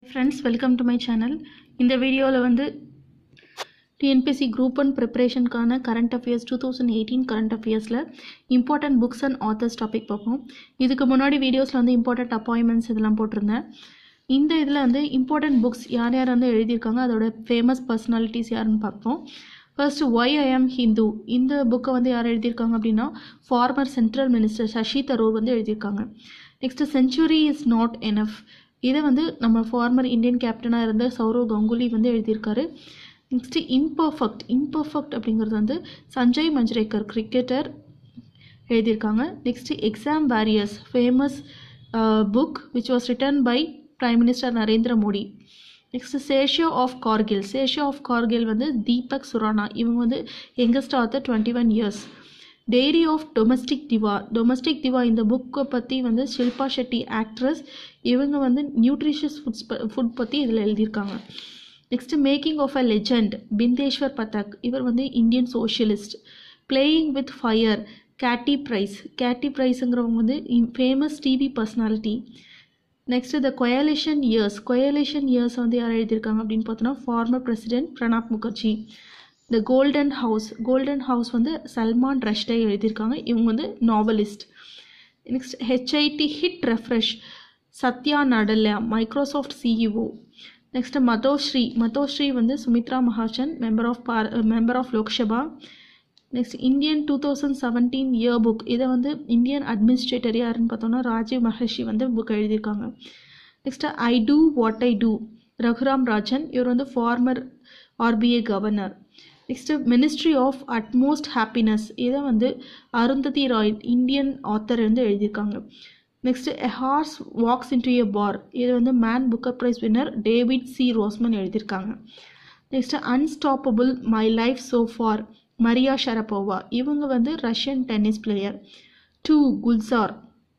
friends welcome to my channel இந்த வீடியோவில் வந்து டிஎன்பிஎஸ்சி குரூப் ஒன் ப்ரிப்பரேஷனுக்கான current affairs two thousand eighteen current அஃபேர்ஸில் important books and authors topic பார்ப்போம் இதுக்கு முன்னாடி வீடியோஸில் வந்து இம்பார்ட்டன்ட் அப்பாயின்மெண்ட்ஸ் இதெல்லாம் போட்டிருந்தேன் இந்த இதில் வந்து இம்பார்ட்டன்ட் புக்ஸ் யார் யார் வந்து எழுதியிருக்காங்க அதோட ஃபேமஸ் பர்சனாலிட்டிஸ் யாருன்னு பார்ப்போம் ஃபர்ஸ்ட் ஒய் ஐ ஆம் ஹிந்து இந்த புக்கை வந்து யார் எழுதியிருக்காங்க அப்படின்னா former central minister Shashi Tharoor வந்து எழுதியிருக்காங்க next century is not enough இதை வந்து நம்ம ஃபார்மர் இந்தியன் கேப்டனாக இருந்த சௌரவ் கங்குலி வந்து எழுதியிருக்காரு நெக்ஸ்ட்டு இம்பர்ஃபெக்ட் இம்பர்ஃபெக்ட் அப்படிங்கிறது வந்து சஞ்சய் மஞ்ரேக்கர் கிரிக்கெட்டர் எழுதியிருக்காங்க next exam warriors famous book which was written by prime minister Narendra Modi next சேஷியோ ஆஃப் கார்கில் சேஷியோ ஆஃப் கார்கில் வந்து தீபக் சுரானா இவங்க வந்து youngest author twenty one years diary of domestic diva domestic diva இந்த புக்கை பற்றி வந்து ஷில்பா ஷெட்டி ஆக்ட்ரஸ் இவங்க வந்து நியூட்ரிஷியஸ் ஃபுட்ஸ் ஃபுட் பற்றி இதில் எழுதியிருக்காங்க next making of a legend Bindeshwar Pathak இவர் வந்து Indian socialist playing with fire Katie Price Katie ப்ரைஸுங்கிறவங்க வந்து famous TV personality next the coalition years coalition years வந்து யார் எழுதியிருக்காங்க அப்படின்னு பார்த்தோன்னா former president Pranab Mukherjee the golden house golden house வந்து சல்மான் ரஷ்டை எழுதியிருக்காங்க இவங்க வந்து novelist next HIT hit refresh Satya Nadella Microsoft CEO next Matoshree Matoshree வந்து Sumitra Mahajan member of bar member of Lok Sabha next Indian two thousand seventeen year book இதை வந்து இந்தியன் அட்மினிஸ்ட்ரேட்டர் யாருன்னு பார்த்தோம்னா ராஜீவ் மகர்ஷி வந்து புக் எழுதியிருக்காங்க next I do what I do Raghuram Rajan இவர் வந்து former RBI governor next ministry of utmost happiness இதை வந்து அருந்ததி ராய் இந்தியன் ஆத்தர் வந்து எழுதியிருக்காங்க next a horse walks into a bar இது வந்து man booker prize winner David Grossman எழுதியிருக்காங்க next unstoppable my life so far Maria Sharapova இவங்க வந்து Russian tennis player to Gulzar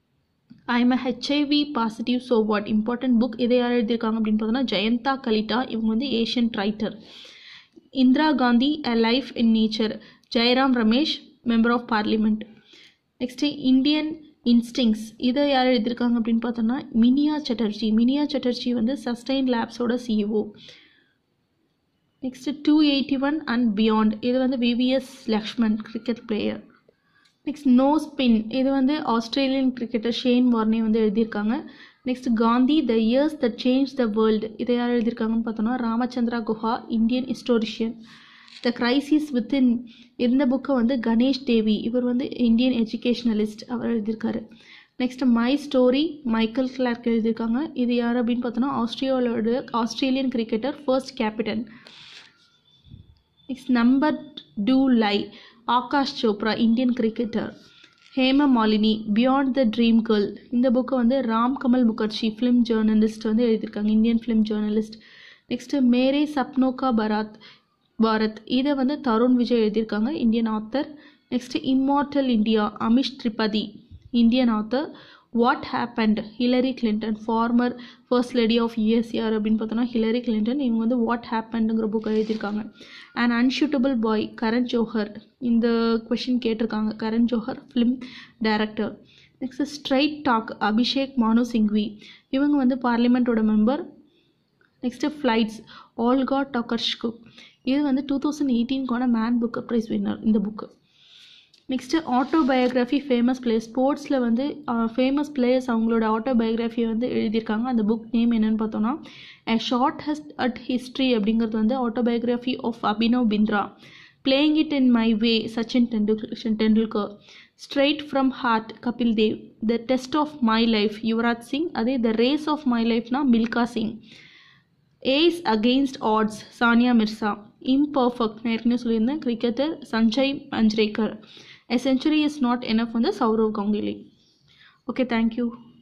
I am HIV positive so what important book இதை யார் எழுதியிருக்காங்க அப்படின்னு பார்த்தோன்னா ஜெயந்தா கலிட்டா இவங்க வந்து Asian writer Indira Gandhi a life in nature Jairam Ramesh member of parliament next Indian instincts இதை யார் எழுதியிருக்காங்க அப்படின்னு பார்த்தோன்னா மினியா சட்டர்ஜி மினியா சட்டர்ஜி வந்து சஸ்டைன் லேப்ஸோட CEO next two eighty one and beyond இது வந்து VVS Laxman cricket player next no spin இது வந்து ஆஸ்திரேலியன் கிரிக்கெட்டர் ஷேன் வார்னே வந்து எழுதியிருக்காங்க next Gandhi the years the change the world இதை யார் எழுதியிருக்காங்கன்னு பார்த்தோன்னா Ramachandra Guha Indian historian the crisis within இந்த புக்கை வந்து கணேஷ் தேவி இவர் வந்து இந்தியன் எஜுகேஷ்னலிஸ்ட் அவர் எழுதியிருக்காரு next my story Michael Clarke எழுதியிருக்காங்க இது யார் அப்படின்னு பார்த்தோன்னா ஆஸ்திரேலியாவோட Australian cricketer first captain next number two lie Aakash Chopra Indian cricketer Hema Malini beyond the dream girl இந்த புக்கை வந்து ராம் கமல் முகர்ஜி ஃபிலிம் ஜேர்னலிஸ்ட் வந்து எழுதியிருக்காங்க Indian film journalist next Mere Sapnon ka பராத் பாரத் இதை வந்து தருண் விஜய் எழுதியிருக்காங்க Indian author next immortal India Amish Tripathi Indian author what happened Hillary Clinton farmer first lady of யூஎஸ்ஆர் அப்படின்னு பார்த்தோன்னா ஹிலரி கிளின்டன் இவங்க வந்து வாட் ஹேப்பண்டுங்கிற புக் எழுதியிருக்காங்க and unsuitable boy Karan Johar இந்த கொஷின் கேட்டிருக்காங்க Karan Johar film director next straight talk Abhishek Manu Singhvi இவங்க வந்து பார்லிமெண்ட்டோட member next flights Olga Tokarczuk இது வந்து டூ தௌசண்ட் எயிட்டீன்கான மேன் புக்கு ப்ரைஸ் வின்னர் இந்த book next autobiography famous players ஸ்போர்ட்ஸில் வந்து ஃபேமஸ் பிளேயர்ஸ் அவங்களோட ஆட்டோபயோக்ராஃபியை வந்து எழுதியிருக்காங்க அந்த புக் நேம் என்னென்னு பார்த்தோன்னா எ ஷார்ட் ஹஸ்ட் அட் ஹிஸ்ட்ரி அப்படிங்கிறது வந்து autobiography of Abhinav Bindra playing it in my way Sachin டெண்டுல் Tendulkar straight from heart Kapil Dev the test of my life Yuvraj Singh அதே த ரேஸ் ஆஃப் மை லைஃப்னா Milkha Singh ace against odds Sania Mirza imperfect நான் ஏற்கனவே சொல்லியிருந்தேன் cricketer Sanjay Manjrekar a century is not enough வந்து Sourav Ganguly okay thank you